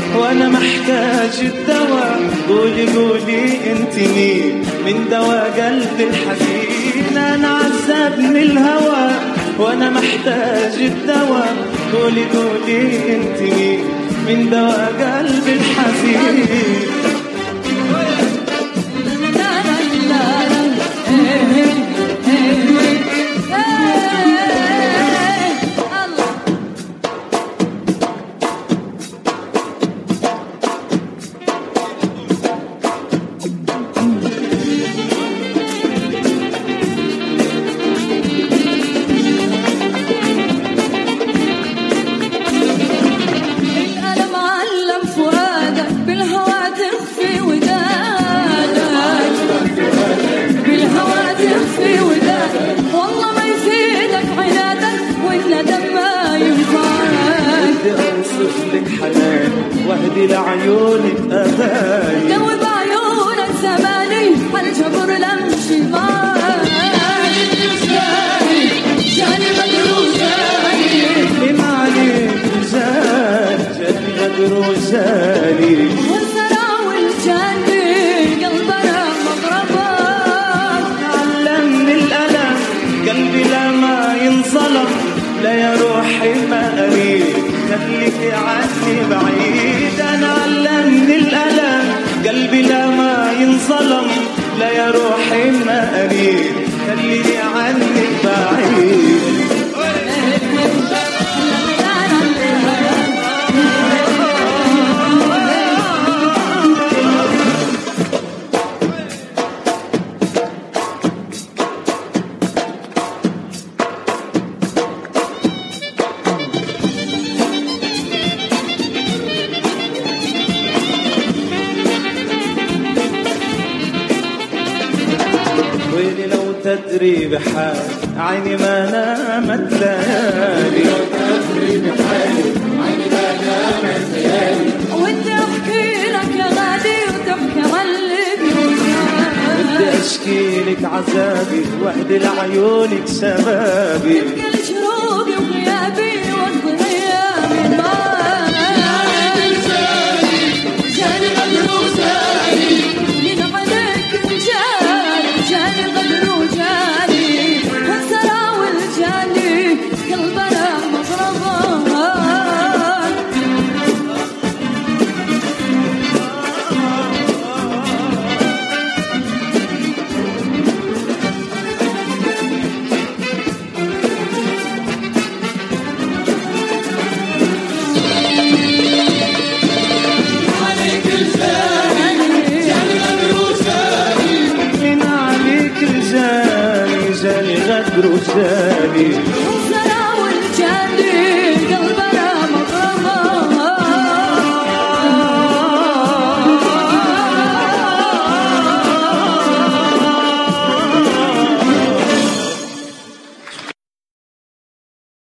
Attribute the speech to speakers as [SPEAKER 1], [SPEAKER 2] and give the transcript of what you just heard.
[SPEAKER 1] وانا محتاج الدواء قولي قولي انت مين من دواء قلبي الحزين انا عذبني الهوى وانا محتاج الدواء قولي قولي انت مين من دواء قلبي الحزين
[SPEAKER 2] الألم علم فؤادك بالهوى تخفي ودادك بالهوى تخفي ودادك والله ما يفيدك عنادك والندم ما ينفعك
[SPEAKER 1] بدي اوصف لك حنان واهدي لعيونك اذاني
[SPEAKER 2] قوي بعيونك زماني هالجبر لمشي معك جاني مجروح جاني
[SPEAKER 1] ما عليك رجال جاني غدر وجالي
[SPEAKER 2] والثرى والجاني قلبنا مغربك
[SPEAKER 1] علمني الألم قلبي لا ما ينظلم لا يا روحي ما أريد خليك عني بعيد أنا علمني الألم قلبي لا ما ينظلم لا يا روحي ما أريد خليني عني بعيد ويلي لو تدري بحال عيني ما نامت ليالي
[SPEAKER 2] ودي احكي لك يا غالي وتبكي على
[SPEAKER 1] بدي اشكي لك عذابي واهدي لعيونك شبابي
[SPEAKER 2] اللي